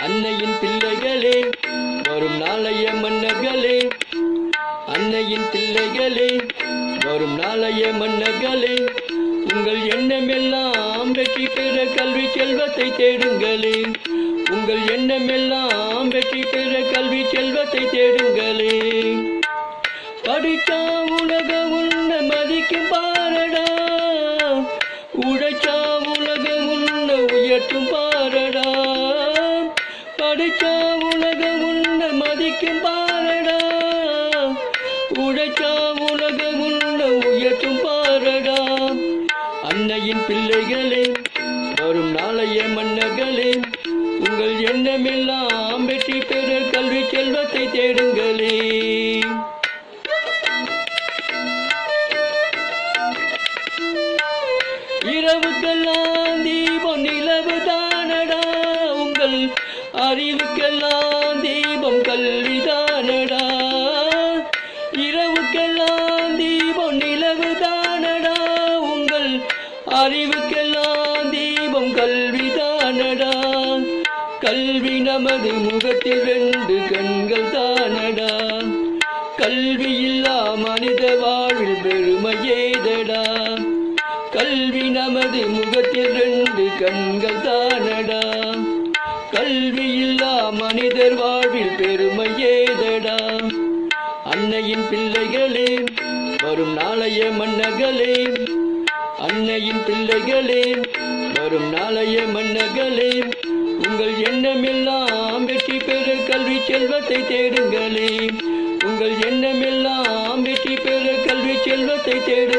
அன்னையின் பிள்ளைகளே வரும் நாளைய மன்னர்களே அன்னையின் பிள்ளைகளே வரும் நாளைய மன்னர்களே உங்கள் எண்ணமெல்லாம் வெற்றி பெற கல்வி செல்வத்தை தேடுங்களே உங்கள் எண்ணமெல்லாம் வெற்றி பெற கல்வி செல்வத்தை தேடுங்களே படிச்சா உலக உன்ன மதிக்கும் பாரடா உழைச்சா உலக உன்ன உயர்த்தும் பாரடா படிச்சா உலக உன்ன மதிக்கும் பாரடா உழைச்சா உலக உன்ன உயர்த்தும் பாரடா அன்னையின் பிள்ளைகளே வரும் நாளைய மன்னர்களே உங்கள் எண்ணமெல்லாம் வெற்றி பெற கல்வி செல்வத்தை தேடுங்களே இரவுக்கெல்லாம் தீபம் நிலவு தானடா உங்கள் அறிவுக்கெல்லாம் தீபம் கல்வி தானடா இரவுக்கெல்லாம் தீபம் நிலவு தானடா உங்கள் அறிவுக்கெல்லாம் தீபம் கல்வி தானடா கல்வி நமது முகத்தில் ரெண்டு கண்கள் தானடா கல்வி இல்லா மனித வாழ்வில் பெருமையேதடா கல்வி நமது முகத்தில் ரெண்டு கண்கள் தானடா கல்வி இல்லா மனிதர் வாழ்வில் பெருமை ஏதடா அன்னையின் பிள்ளைகளே வரும் நாளைய மன்னர்களே அன்னையின் பிள்ளைகளே வரும் நாளைய மன்னர்களே உங்கள் எண்ணமெல்லாம் வெற்றி பெற கல்வி செல்வத்தை தேடுங்களே உங்கள் எண்ணமெல்லாம் வெற்றி பெற கல்வி செல்வத்தை தேடு